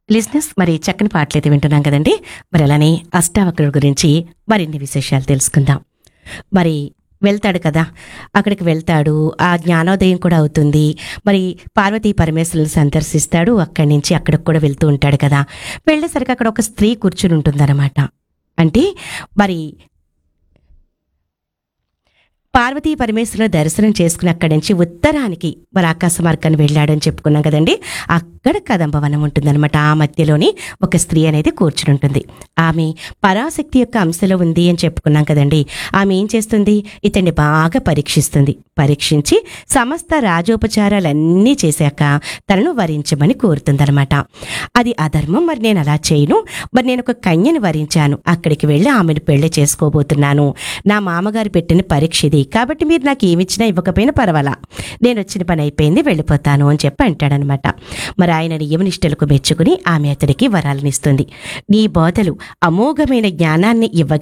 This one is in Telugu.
లిజినెస్ మరి చక్కని పాటలైతే వింటున్నాం కదండి మరి అలానే అష్టావక్రుడి గురించి మరిన్ని విశేషాలు తెలుసుకుందాం మరి వెళ్తాడు కదా అక్కడికి వెళ్తాడు ఆ జ్ఞానోదయం కూడా అవుతుంది మరి పార్వతీ పరమేశ్వరుని సందర్శిస్తాడు అక్కడి నుంచి అక్కడికి కూడా వెళ్తూ ఉంటాడు కదా వెళ్ళేసరికి అక్కడ ఒక స్త్రీ కూర్చుని ఉంటుందన్నమాట అంటే మరి పార్వతీ పరమేశ్వరుల దర్శనం చేసుకుని అక్కడి నుంచి ఉత్తరానికి మరి ఆకాశ మార్గాన్ని వెళ్ళాడని చెప్పుకున్నాం కదండి అక్కడ కదంబవనం ఉంటుందన్నమాట ఆ మధ్యలోని ఒక స్త్రీ అనేది కూర్చుని ఉంటుంది ఆమె పరాశక్తి యొక్క అంశలో ఉంది అని చెప్పుకున్నాం కదండి ఆమె ఏం చేస్తుంది ఇతన్ని బాగా పరీక్షిస్తుంది పరీక్షించి సమస్త రాజోపచారాలన్నీ చేశాక తనను వరించమని కోరుతుందన్నమాట అది అధర్మం మరి నేను అలా చేయను మరి నేను ఒక కన్యను వరించాను అక్కడికి వెళ్ళి ఆమెను పెళ్లి చేసుకోబోతున్నాను నా మామగారు పెట్టిన పరీక్ష ఇది కాబట్టి మీరు నాకు ఏమిచ్చినా ఇవ్వకపోయినా పర్వాలా నేను వచ్చిన పని అయిపోయింది వెళ్ళిపోతాను అని చెప్పి అంటాడనమాట మరి ఆయన నియమనిష్టలకు మెచ్చుకుని ఆమె అతడికి వరాలనిస్తుంది నీ బోధలు అమోఘమైన జ్ఞానాన్ని ఇవ్వగ